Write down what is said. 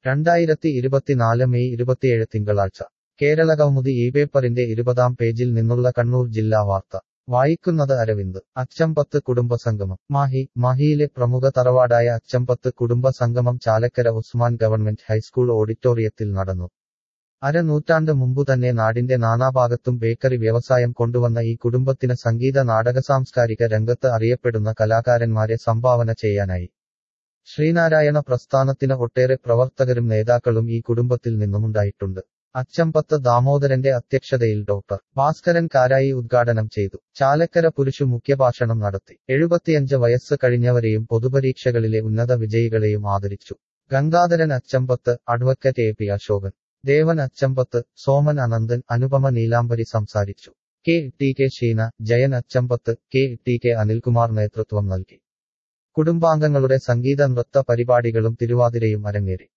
രണ്ടായിരത്തി ഇരുപത്തിനാല് മെയ് ഇരുപത്തിയേഴ് തിങ്കളാഴ്ച കേരള കൗമുദി ഈ പേപ്പറിന്റെ ഇരുപതാം പേജിൽ നിന്നുള്ള കണ്ണൂർ ജില്ലാ വാർത്ത വായിക്കുന്നത് അരവിന്ദ് അച്ചമ്പത്ത് കുടുംബസംഗമം മാഹി മാഹിയിലെ പ്രമുഖ തറവാടായ അച്ചമ്പത്ത് കുടുംബ സംഗമം ചാലക്കര ഉസ്മാൻ ഗവൺമെന്റ് ഹൈസ്കൂൾ ഓഡിറ്റോറിയത്തിൽ നടന്നു അരനൂറ്റാണ്ട് മുമ്പു തന്നെ നാടിന്റെ നാനാഭാഗത്തും ബേക്കറി വ്യവസായം കൊണ്ടുവന്ന ഈ കുടുംബത്തിന് സംഗീത നാടക സാംസ്കാരിക രംഗത്ത് അറിയപ്പെടുന്ന കലാകാരന്മാരെ സംഭാവന ചെയ്യാനായി ശ്രീനാരായണ പ്രസ്ഥാനത്തിന് ഒട്ടേറെ പ്രവർത്തകരും നേതാക്കളും ഈ കുടുംബത്തിൽ നിന്നുമുണ്ടായിട്ടുണ്ട് അച്ചമ്പത്ത് ദാമോദരന്റെ അധ്യക്ഷതയിൽ ഡോക്ടർ ഭാസ്കരൻ കാരായി ഉദ്ഘാടനം ചെയ്തു ചാലക്കര പുരുഷു മുഖ്യഭാഷണം നടത്തി എഴുപത്തിയഞ്ച് വയസ്സ് കഴിഞ്ഞവരെയും പൊതുപരീക്ഷകളിലെ ഉന്നത വിജയികളെയും ആദരിച്ചു Gangadharan Achambath advocate A P Ashokan Devan Achambath Soman Ananthan Anupama Neelambari സംസാരിച്ചു K T K Sheena Jayan Achambath K T K Anilkumar നേതൃത്വം നൽകി കുടുംബാംഗങ്ങളുടെ സംഗീത നൃത്ത പരിപാടികളും തിരുവാതിരയും അരങ്ങേറി